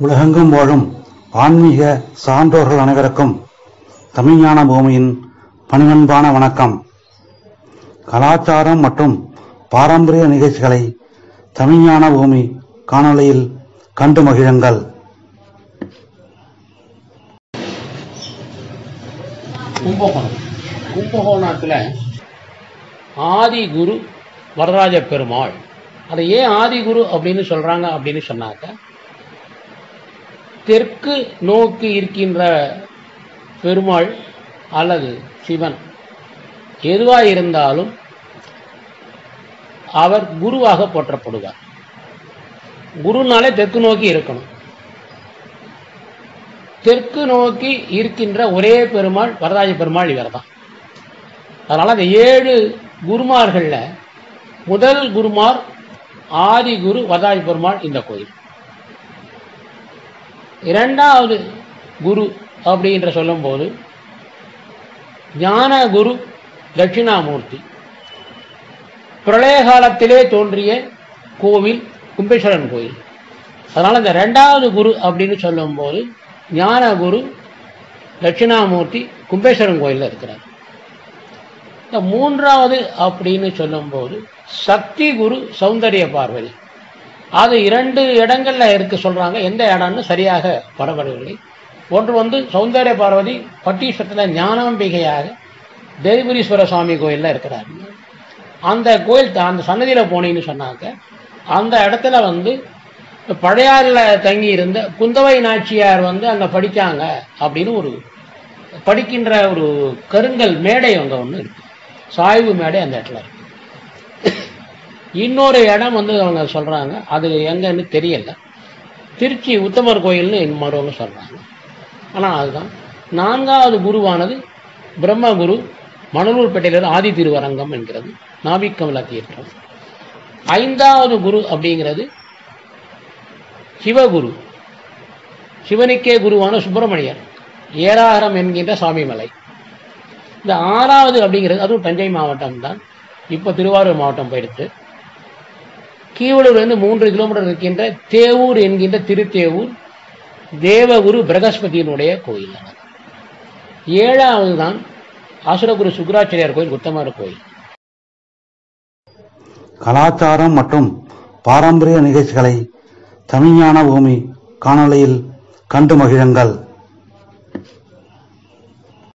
உலகெங்கும் வாழும் ஆன்மீக சான்றோர்கள் அனைவருக்கும் தமிழ்ஞான பூமியின் பணிவன்பான வணக்கம் கலாச்சாரம் மற்றும் பாரம்பரிய நிகழ்ச்சிகளை தமிழ்ஞான பூமி காணொளியில் கண்டு மகிழுங்கள் கும்பகோணம் கும்பகோணத்தில் ஆதி குரு வரராஜ பெருமாள் அதை ஏன் ஆதி குரு அப்படின்னு சொல்றாங்க அப்படின்னு சொன்னாக்க தெற்கு நோக்கி இருக்கின்ற பெருமாள் அல்லது சிவன் எதுவாக இருந்தாலும் அவர் குருவாக போற்றப்படுவார் குருனாலே தெற்கு நோக்கி இருக்கணும் தெற்கு நோக்கி இருக்கின்ற ஒரே பெருமாள் வரதாஜ பெருமாள் இவர் தான் அதனால அந்த ஏழு குருமார்கள்ல முதல் குருமார் ஆதி குரு வரதாஜ பெருமாள் இந்த கோயில் இரண்டாவது குரு அப்படின்ற சொல்லும்போது ஞான குரு தட்சிணாமூர்த்தி பிரளய காலத்திலே தோன்றிய கோவில் கும்பேஸ்வரன் கோயில் அதனால இந்த ரெண்டாவது குரு அப்படின்னு சொல்லும்போது ஞான குரு தட்சிணாமூர்த்தி கும்பேஸ்வரன் கோயிலில் இருக்கிறார் இந்த மூன்றாவது அப்படின்னு சொல்லும்போது சக்தி குரு சௌந்தரிய பார்வதி அது இரண்டு இடங்கள்ல இருக்கு சொல்றாங்க எந்த இடம்னு சரியாக படப்படவில்லை ஒன்று வந்து சௌந்தரிய பார்வதி பட்டீஸ்வரத்தில் ஞானாம்பிகையாக தேவிபுரீஸ்வர சுவாமி கோயிலில் இருக்கிறார் அந்த கோயில் அந்த சன்னதியில் போனீங்கன்னு சொன்னாக்க அந்த இடத்துல வந்து பழையாறில் தங்கி இருந்த குந்தவை நாச்சியார் வந்து அங்கே படித்தாங்க அப்படின்னு ஒரு படிக்கின்ற ஒரு கருங்கல் மேடை அங்கே ஒன்று இருக்கு சாய்வு மேடை அந்த இடத்துல இருக்கு இன்னொரு இடம் வந்து அவங்க சொல்றாங்க அது எங்கன்னு தெரியல திருச்சி உத்தமர் கோயில்னு மறுவங்க சொல்றாங்க ஆனால் அதுதான் நான்காவது குருவானது பிரம்மகுரு மணலூர்பேட்டையிலிருந்து ஆதி திருவரங்கம் என்கிறது நாபிக்கமல தீர்த்தம் ஐந்தாவது குரு அப்படிங்கிறது சிவகுரு சிவனுக்கே குருவான சுப்பிரமணியர் ஏராரம் என்கின்ற சுவாமிமலை இந்த ஆறாவது அப்படிங்கிறது அதுவும் தஞ்சை மாவட்டம் தான் இப்போ திருவாரூர் மாவட்டம் போயிடுத்து கீவளூர்லேருந்து மூன்று கிலோமீட்டர் இருக்கின்ற தேவூர் என்கின்ற திருத்தேவூர் தேவகுரு பிரகஸ்பதியினுடைய கோயில் ஏழாவது தான் அசுரகுரு சுக்கராச்சாரியார் கோயில் உத்தமர் கோயில் கலாச்சாரம் மற்றும் பாரம்பரிய நிகழ்ச்சிகளை தமிழ்ஞான பூமி காணொளியில் கண்டு மகிழுங்கள்